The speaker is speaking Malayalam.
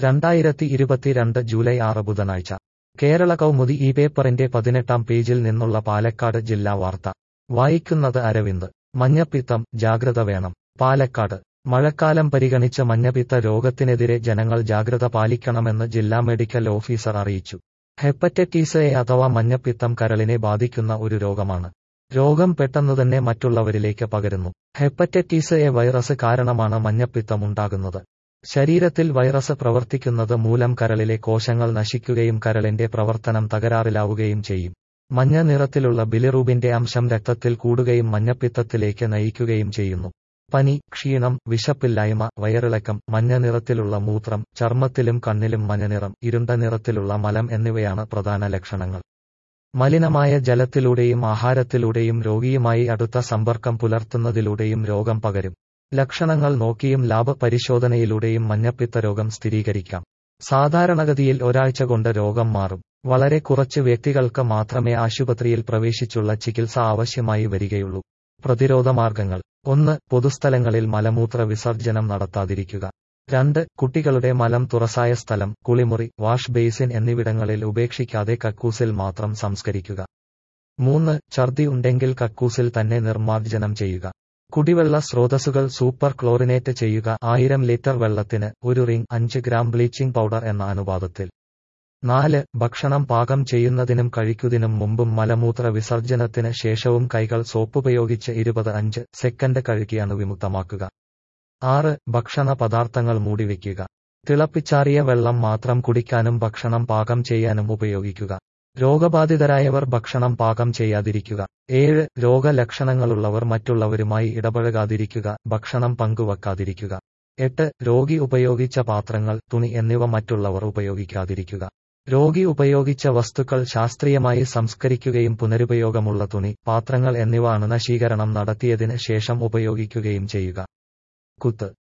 രണ്ടായിരത്തി ഇരുപത്തിരണ്ട് ജൂലൈ ആറ് ബുധനാഴ്ച കേരള കൗമുദി ഈ പേപ്പറിന്റെ പതിനെട്ടാം പേജിൽ നിന്നുള്ള പാലക്കാട് ജില്ലാ വാർത്ത വായിക്കുന്നത് അരവിന്ദ് മഞ്ഞപ്പിത്തം ജാഗ്രത വേണം പാലക്കാട് മഴക്കാലം പരിഗണിച്ച് മഞ്ഞപ്പിത്ത രോഗത്തിനെതിരെ ജനങ്ങൾ ജാഗ്രത പാലിക്കണമെന്ന് ജില്ലാ മെഡിക്കൽ ഓഫീസർ അറിയിച്ചു ഹെപ്പറ്റൈറ്റിസ് എ അഥവാ മഞ്ഞപ്പിത്തം കരളിനെ ബാധിക്കുന്ന ഒരു രോഗമാണ് രോഗം പെട്ടെന്നുതന്നെ മറ്റുള്ളവരിലേക്ക് പകരുന്നു ഹെപ്പറ്റൈറ്റിസ് എ വൈറസ് കാരണമാണ് മഞ്ഞപ്പിത്തം ഉണ്ടാകുന്നത് ശരീരത്തിൽ വൈറസ് പ്രവർത്തിക്കുന്നത് മൂലം കരളിലെ കോശങ്ങൾ നശിക്കുകയും കരളിന്റെ പ്രവർത്തനം തകരാറിലാവുകയും ചെയ്യും മഞ്ഞ നിറത്തിലുള്ള ബിലിറൂബിന്റെ അംശം രക്തത്തിൽ കൂടുകയും മഞ്ഞപ്പിത്തത്തിലേക്ക് നയിക്കുകയും ചെയ്യുന്നു പനി ക്ഷീണം വിശപ്പില്ലായ്മ വയറിളക്കം മഞ്ഞ നിറത്തിലുള്ള മൂത്രം ചർമ്മത്തിലും കണ്ണിലും മഞ്ഞനിറം ഇരുണ്ട നിറത്തിലുള്ള മലം എന്നിവയാണ് പ്രധാന ലക്ഷണങ്ങൾ മലിനമായ ജലത്തിലൂടെയും ആഹാരത്തിലൂടെയും രോഗിയുമായി അടുത്ത സമ്പർക്കം പുലർത്തുന്നതിലൂടെയും രോഗം പകരും ലക്ഷണങ്ങൾ നോക്കിയും ലാഭ പരിശോധനയിലൂടെയും മഞ്ഞപ്പിത്ത രോഗം സ്ഥിരീകരിക്കാം സാധാരണഗതിയിൽ ഒരാഴ്ച കൊണ്ട് രോഗം മാറും വളരെ കുറച്ച് വ്യക്തികൾക്ക് മാത്രമേ ആശുപത്രിയിൽ പ്രവേശിച്ചുള്ള ചികിത്സ ആവശ്യമായി വരികയുള്ളൂ പ്രതിരോധ മാർഗങ്ങൾ ഒന്ന് പൊതുസ്ഥലങ്ങളിൽ മലമൂത്ര വിസർജനം നടത്താതിരിക്കുക രണ്ട് കുട്ടികളുടെ മലം തുറസായ സ്ഥലം കുളിമുറി വാഷ് ബേസിൻ എന്നിവിടങ്ങളിൽ ഉപേക്ഷിക്കാതെ കക്കൂസിൽ മാത്രം സംസ്കരിക്കുക മൂന്ന് ഛർദി ഉണ്ടെങ്കിൽ കക്കൂസിൽ തന്നെ നിർമ്മാർജ്ജനം ചെയ്യുക കുടിവെള്ള സ്രോതസ്സുകൾ സൂപ്പർ ക്ലോറിനേറ്റ് ചെയ്യുക ആയിരം ലിറ്റർ വെള്ളത്തിന് ഒരു റിംഗ് അഞ്ച് ഗ്രാം ബ്ലീച്ചിംഗ് പൗഡർ എന്ന അനുപാതത്തിൽ നാല് ഭക്ഷണം പാകം ചെയ്യുന്നതിനും കഴിക്കുന്നതിനും മുമ്പും മലമൂത്ര വിസർജനത്തിന് ശേഷവും കൈകൾ സോപ്പുപയോഗിച്ച് ഇരുപത് അഞ്ച് സെക്കൻഡ് കഴുകിയാണ് വിമുക്തമാക്കുക ആറ് ഭക്ഷണ പദാർത്ഥങ്ങൾ മൂടിവെക്കുക തിളപ്പിച്ചാറിയ വെള്ളം മാത്രം കുടിക്കാനും ഭക്ഷണം പാകം ചെയ്യാനും ഉപയോഗിക്കുക രോഗബാധിതരായവർ ഭക്ഷണം പാകം ചെയ്യാതിരിക്കുക ഏഴ് രോഗലക്ഷണങ്ങളുള്ളവർ മറ്റുള്ളവരുമായി ഇടപഴകാതിരിക്കുക ഭക്ഷണം പങ്കുവെക്കാതിരിക്കുക എട്ട് രോഗി ഉപയോഗിച്ച പാത്രങ്ങൾ തുണി എന്നിവ മറ്റുള്ളവർ ഉപയോഗിക്കാതിരിക്കുക രോഗി ഉപയോഗിച്ച വസ്തുക്കൾ ശാസ്ത്രീയമായി സംസ്കരിക്കുകയും പുനരുപയോഗമുള്ള തുണി പാത്രങ്ങൾ എന്നിവ അണുനശീകരണം നടത്തിയതിന് ശേഷം ഉപയോഗിക്കുകയും ചെയ്യുക കുത്ത്